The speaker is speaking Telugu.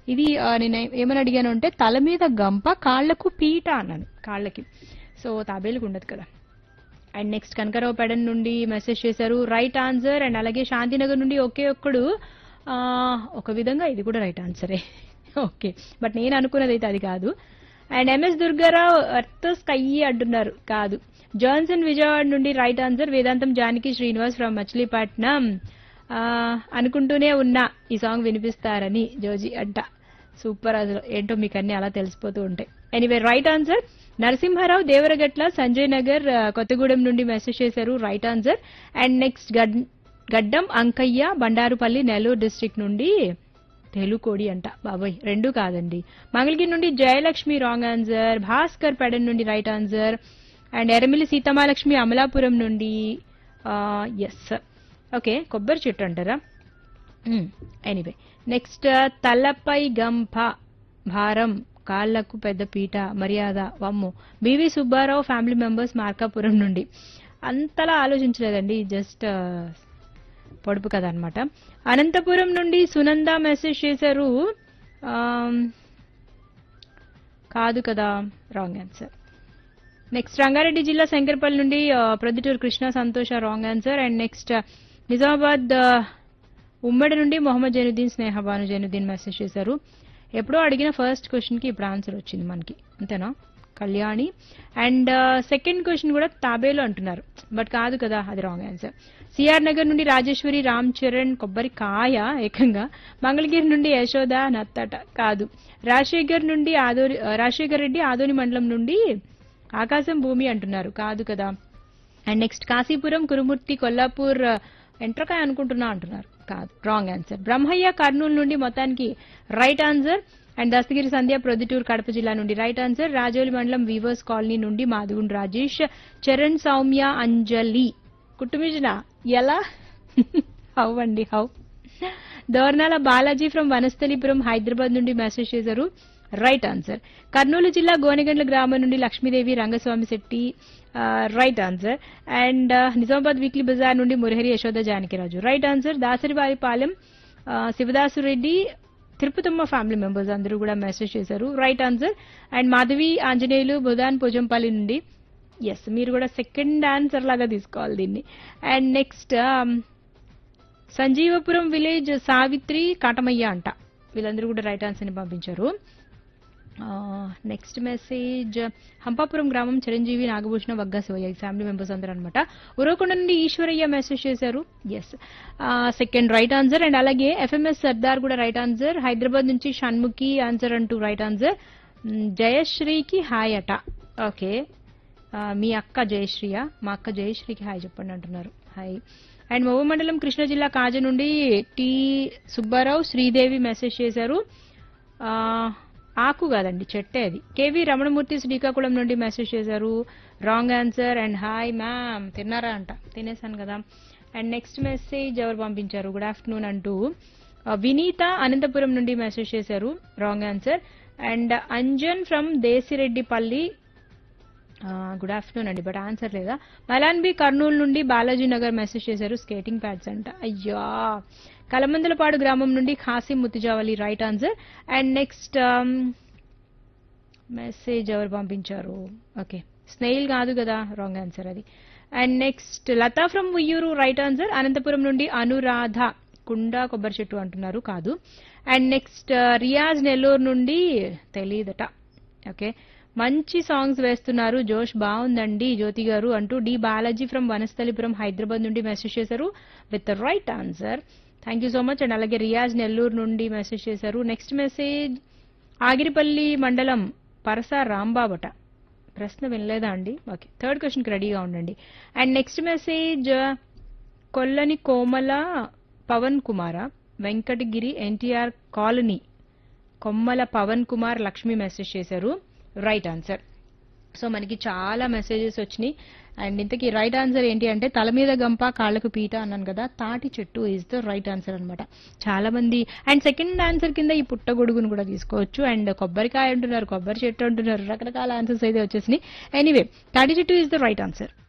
ఇది ఆ, నేను ఏ- ఏమని అడిగాను అంటే తల మీద గంప కాళ్లకు పీట అన్నాను కాళ్ళకి సో తాబేలుకు ఉండదు కదా అండ్ నెక్స్ట్ కనకరావు పెడన్ నుండి మెసేజ్ చేశారు రైట్ ఆన్సర్ అండ్ అలాగే శాంతినగర్ నుండి ఒకే ఒక్కడు ఆ, ఒక విధంగా ఇది కూడా రైట్ ఆన్సరే ఓకే బట్ నేను అనుకున్నది అయితే అది కాదు and MS Durga Rao earth sky అంటున్నారు కాదు జాన్సన్ విజయవాడ నుండి రైట్ ఆన్సర్ వేదాంతం జానకి శ్రీనివాస్ ఫ్రమ్ మచిలీపట్నం ఆ, అనుకుంటూనే ఉన్నా ఈ సాంగ్ వినిపిస్తారని జోజీ అంట సూపర్ అసలు ఏంటో మీకు అన్ని అలా తెలిసిపోతూ ఉంటాయి anyway right answer Narasimha Rao Devaragatla Sanjay Nagar ఆ, కొత్తగూడెం నుండి మెసేజ్ చేశారు రైట్ ఆన్సర్ అండ్ నెక్స్ట్ గడ్డం అంకయ్య బండారుపల్లి నెల్లూరు డిస్ట్రిక్ట్ నుండి తెలుకోడి అంట బాబోయ్ రెండు కాదండి మంగళగిరి నుండి జయలక్ష్మి రాంగ్ ఆన్సర్ భాస్కర్ పెడన్ నుండి right answer and Eramili Seethamalakshmi Amalapuram నుండి ఎస్ ఓకే కొబ్బరి చెట్టు అంటారా ఎనీవే నెక్స్ట్ తలపై గంప భారం కాళ్లకు పెద్ద పీట మర్యాద వమ్ము BV Subba Rao family members Markapuram నుండి అంతలా ఆలోచించలేదండి జస్ట్ పొడుపు కథ అనమాట అనంతపురం నుండి సునంద మెసేజ్ చేశారు ఆమ్, కాదు కదా రాంగ్ ఆన్సర్ నెక్స్ట్ రంగారెడ్డి జిల్లా శంకర్పల్లి నుండి ఆ, Proddatur Krishna Santosha wrong answer and next Nizamabad ఆ, ఉమ్మడి నుండి మొహమ్మద్ జైనుద్దీన్ స్నేహ భాను జైనుద్దీన్ మెసేజ్ చేశారు ఎప్పుడో అడిగిన ఫస్ట్ క్వశ్చన్ కి ఇప్పుడు ఆన్సర్ వచ్చింది మనకి అంతేనా కళ్యాణి అండ్ సెకండ్ క్వశ్చన్ కూడా తాబేలు అంటున్నారు బట్ కాదు కదా అది రాంగ్ ఆన్సర్ సిఆర్ నగర్ నుండి రాజేశ్వరి రామ్ చరణ్ కొబ్బరి కాయ ఏకంగా మంగళగిరి నుండి యశోద నత్తట కాదు రాజశేఖర్ నుండి ఆదోని రాజశేఖర్ రెడ్డి ఆదోని మండలం నుండి ఆకాశం భూమి అంటున్నారు కాదు కదా అండ్ నెక్స్ట్ కాశీపురం కురుమూర్తి కొల్లాపూర్ ఎంట్రకాయ అనుకుంటున్నా అంటున్నారు కాదు రాంగ్ ఆన్సర్ బ్రహ్మయ్య కర్నూలు నుండి మొత్తానికి right answer and Dastagiri Sandhya Proddatur Kadapa జిల్లా నుండి రైట్ ఆన్సర్ రాజోలి మండలం వీవర్స్ కాలనీ నుండి మాదుగుండ్ రాజేష్ చరణ్ సౌమ్య అంజలి కుట్టుమిజన ఎలా హౌ అండి హౌ దోర్నాల బాలాజీ ఫ్రమ్ వనస్థలిపురం హైదరాబాద్ నుండి మెసేజ్ చేశారు రైట్ ఆన్సర్ కర్నూలు జిల్లా గోనెగండ్ల గ్రామం నుండి Lakshmidevi Rangaswamy Shetty right answer and Nizamabad weekly bazaar నుండి మురహరి యశోద జానకిరాజు రైట్ ఆన్సర్ దాసరివారిపాలెం ఆ, శివదాసు రెడ్డి తిరుపతమ్మ ఫ్యామిలీ మెంబర్స్ అందరూ కూడా మెసేజ్ చేశారు right answer and Madhavi Anjaneyulu Budhan Poojampalli నుండి ఎస్ మీరు కూడా సెకండ్ ఆన్సర్ లాగా తీసుకోవాలి దీన్ని and next Sanjeevapuram village Savitri Katamaiah అంట వీళ్ళందరూ కూడా రైట్ ఆన్సర్ ని పంపించారు నెక్స్ట్ మెసేజ్ హంపాపురం గ్రామం చిరంజీవి నాగభూషణ వగ్గా శివయ్య ఈ ఫ్యామిలీ మెంబర్స్ అందరూ అనమాట ఉరవకొండ నుండి ఈశ్వరయ్య మెసేజ్ చేశారు yes second right answer and అలాగే ఎఫ్ఎంఎస్ సర్దార్ కూడా రైట్ ఆన్సర్ హైదరాబాద్ నుంచి షణ్ముఖి ఆన్సర్ అంటూ రైట్ ఆన్సర్ జయశ్రీకి హాయ్ అట ఓకే మీ అక్క జయశ్రీయ మా అక్క జయశ్రీకి హాయ్ చెప్పండి అంటున్నారు హాయ్ అండ్ మోవ మండలం కృష్ణా జిల్లా కాజ నుండి టి సుబ్బారావు శ్రీదేవి మెసేజ్ చేశారు ఆ, ఆకు కాదండి చెట్టే అది కేవి రమణమూర్తి శ్రీకాకుళం నుండి మెసేజ్ చేశారు wrong answer and hi ma'am తిన్నారా అంట తినేసాను కదా అండ్ నెక్స్ట్ మెసేజ్ ఎవరు పంపించారు గుడ్ ఆఫ్టర్నూన్ అంటూ ఆ, వినీత అనంతపురం నుండి మెసేజ్ చేశారు wrong answer and Anjan from Desireddipalli good afternoon అండి బట్ ఆన్సర్ లేదా మలాన్బి కర్నూలు నుండి బాలాజీ నగర్ మెసేజ్ చేశారు స్కేటింగ్ ప్యాడ్స్ అంట అయ్యా కలమందలపాడు గ్రామం నుండి Khasim Muthijavali right answer and next message ఎవరు పంపించారు ఓకే స్నేహిల్ కాదు కదా రాంగ్ ఆన్సర్ అది and next Latha from Uyyuru right answer Anantapuram నుండి అనురాధ కుండ కొబ్బరి చెట్టు అంటున్నారు కాదు అండ్ నెక్స్ట్ రియాజ్ నెల్లూరు నుండి తెలియదట ఓకే మంచి సాంగ్స్ వేస్తున్నారు జోష్ బాగుందండి జ్యోతి గారు అంటూ డి బాలాజీ ఫ్రమ్ వనస్థలిపురం హైదరాబాద్ నుండి మెసేజ్ చేశారు with right answer thank you so much and అలాగే రియాజ్ నెల్లూరు నుండి మెసేజ్ చేశారు నెక్స్ట్ మెసేజ్ ఆగిరిపల్లి మండలం పరస రాంబాబట ప్రశ్న వినలేదా అండి ఓకే థర్డ్ క్వశ్చన్కి రెడీగా ఉండండి and next message Kollani Komala Pavan Kumara Venkatagiri NTR colony Kommala Pavan Kumar Lakshmi message చేశారు రైట్ ఆన్సర్ సో మనకి చాలా మెసేజెస్ వచ్చినాయి అండ్ ఇంతకీ రైట్ ఆన్సర్ ఏంటి అంటే తల మీద గంప కాళ్ళకు పీట అన్నాను కదా తాటి చెట్టు ఈజ్ ద రైట్ ఆన్సర్ అన్నమాట చాలా మంది అండ్ సెకండ్ ఆన్సర్ కింద ఈ పుట్టగొడుగును కూడా తీసుకోవచ్చు అండ్ కొబ్బరికాయ అంటున్నారు కొబ్బరి చెట్టు అంటున్నారు రకరకాల ఆన్సర్స్ అయితే వచ్చేసినాయి ఎనీవే తాటి చెట్టు ఈజ్ ద రైట్ ఆన్సర్